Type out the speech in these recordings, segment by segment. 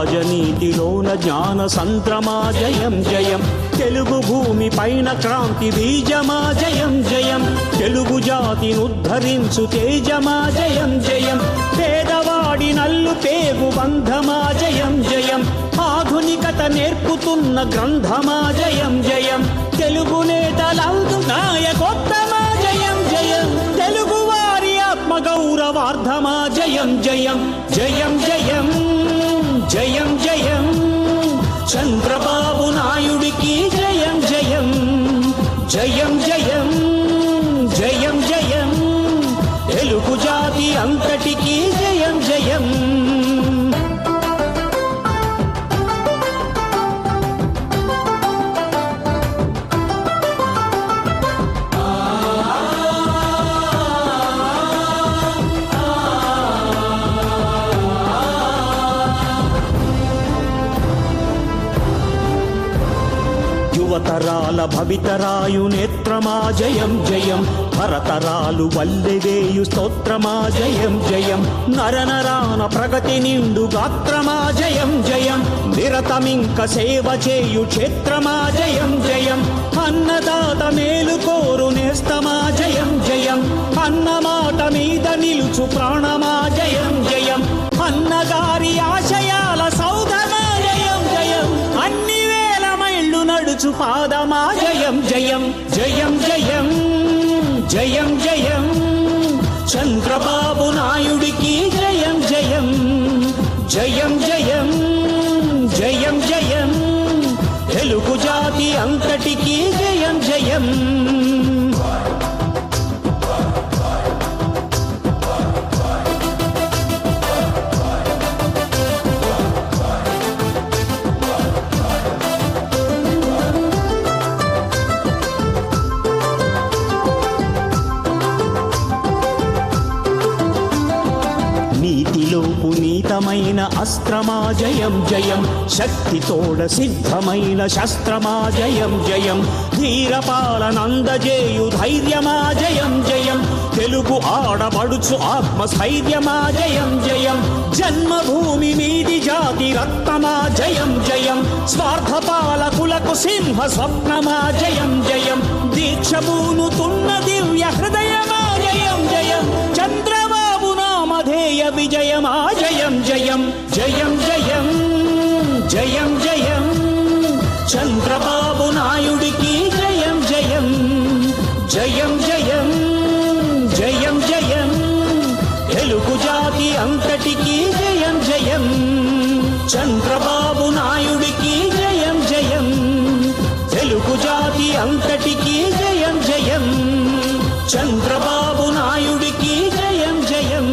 రాజనీతిలోన జ్ఞాన సంద్రమా జయం జయం తెలుగు భూమి పైన క్రాంతి బీజమా జయం జయం తెలుగు జాతిని ఉద్ధరించు తేజమా జయం జయం పేదవాడి నల్లు పేగు బంధమా జయం జయం ఆధునికత నేర్పుతున్న గ్రంథమా జయం జయం తెలుగు నేతలందు నాయకోత్తమా జయం జయం తెలుగు వారి ఆత్మ గౌరవార్థమా జయం జయం జయం జయం జయం జయం చంద్రబాబు నాయుడికి జయం జయం జయం జయం జయం జయం తెలుగు జాతి అంతటికి జయం జయం యువతరాల భవితరాయు నేత్రమా జయం జయం భరతరాలు వల్లెవేయు స్తోత్రమా జయం జయం నరనరాన ప్రగతి నిండు గాత్రమా జయం జయం నిరతమింక సేవ చేయు క్షేత్రమా జయం జయం అన్నదాత మేలు కోరు నేస్తమా జయం జయం అన్నమాట మీద నిలుచు ప్రాణమా జయం జయం అన్నగారి ఆశయాల సౌధమా జయం జయం అన్ని వేల మైళ్ళు నడుచు పాదమా జయం జయం జయం జయం జయం జయం చంద్రబాబు నాయుడికి జయం జయం జయం జయం జయం జయం తెలుగు జాతి అంతటికి జయం జయం నీతిలో పునీతమైన అస్త్రమా జయం జయం శక్తితోడ సిద్ధమైన శస్త్రమా జయం జయం ధీరపాలనందజేయు ధైర్యమా జయం జయం తెలుగు ఆడబడుచు ఆత్మస్థైర్యమా జయం జయం జన్మభూమి మీది జాతి రక్తమా జయం జయం స్వార్థ పాలకులకు సింహ స్వప్నమా జయం జయం దీక్షభూనుతున్న దివ్య హృదయమా జయం జయం చంద్రబాబు నామధేయ విజయమా జయం జయం జయం జయం జయం జయం చంద్రబాబు నాయుడికి జయం జయం జయం జయం జయం జయం తెలుగు జాతి అంతటికి జయం జయం చంద్రబాబు నాయుడికి జయం జయం తెలుగు జాతి అంతటికి జయం జయం చంద్రబాబు నాయుడికి జయం జయం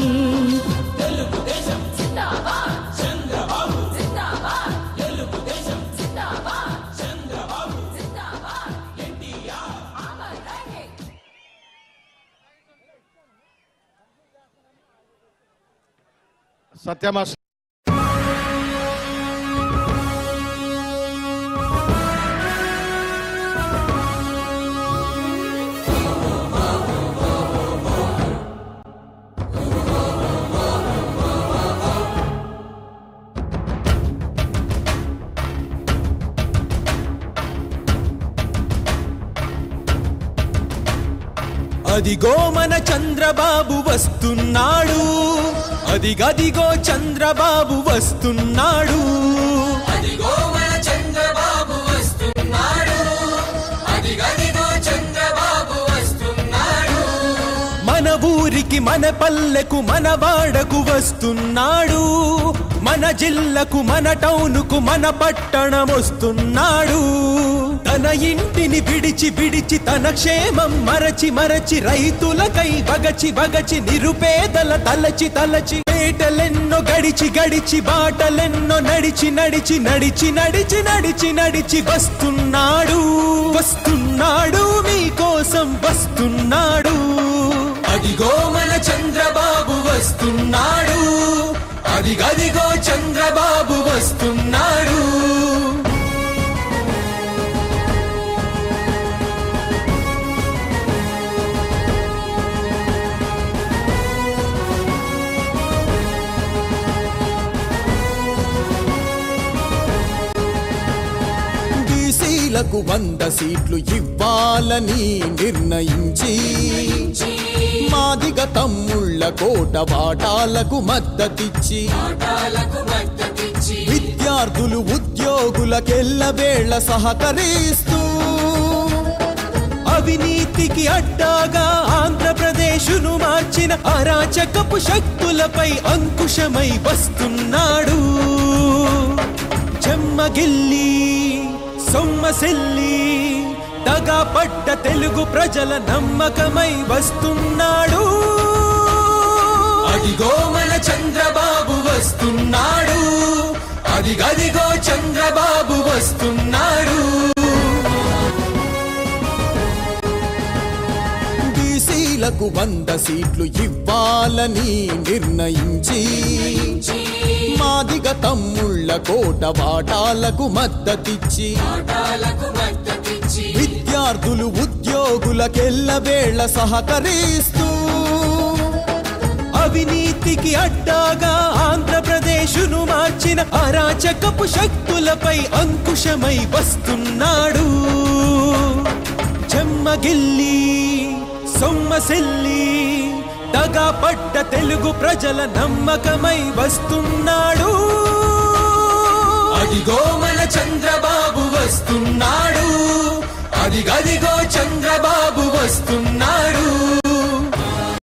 సత్యమా అదిగో మన చంద్రబాబు వస్తున్నాడు అదిగదిగో చంద్రబాబు వస్తున్నాడు అదిగో మన చంద్రబాబు వస్తున్నాడు అదిగదిగో చంద్రబాబు వస్తున్నాడు మన ఊరికి మన పల్లెకు మన వాడకు వస్తున్నాడు మన జిల్లకు మన టౌనుకు మన పట్టణం వస్తున్నాడు తన ఇంటిని విడిచి విడిచి తన క్షేమం మరచి మరచి రైతులకై వగచి వగచి నిరుపేదల తలచి తలచి పేటలెన్నో గడిచి గడిచి బాటలెన్నో నడిచి నడిచి నడిచి నడిచి నడిచి నడిచి వస్తున్నాడు వస్తున్నాడు మీకోసం వస్తున్నాడు అదిగో మన చంద్రబాబు వస్తున్నాడు అదిగదిగో చంద్రబాబు వస్తున్నాడు బీసీలకు వంద సీట్లు ఇవ్వాలని నిర్ణయించి మాదిగ తమ్ముళ్ళ కోట వాటాలకు మద్దతిచ్చి పాఠాలకు మద్దతిచ్చి విద్యార్థులు ఉద్యోగులకెల్లవేళ సహకరిస్తూ అవినీతికి అడ్డాగా ఆంధ్రప్రదేశును మార్చిన అరాచకపు శక్తులపై అంకుశమై వస్తున్నాడు చెమ్మగిల్లి సొమ్మసిల్లి దగా పడ్డ తెలుగు ప్రజల నమ్మకమై వస్తున్నాడు అదిగో మన చంద్రబాబు వస్తున్నాడు అదిగదిగో చంద్రబాబు వస్తున్నాడు బీసీలకు వంద సీట్లు ఇవ్వాలని నిర్ణయించి మాదిగ తమ్ముళ్ళ కోట వాటాలకు మద్దతిచ్చి పాఠాలకు మద్దతిచ్చి విద్యార్థులు ఉద్యోగులకెల్లవేళ సహకరిస్తూ అవినీతికి అడ్డాగా ఆంధ్రప్రదేశును మార్చిన అరాచకపు శక్తులపై అంకుశమై వస్తున్నాడు చెమ్మగిల్లి సొమ్మసిల్లి దగా పడ్డ తెలుగు ప్రజల నమ్మకమై వస్తున్నాడు అదిగో మన చంద్రబాబు వస్తున్నాడు అదిగదిగో చంద్రబాబు వస్తున్నాడు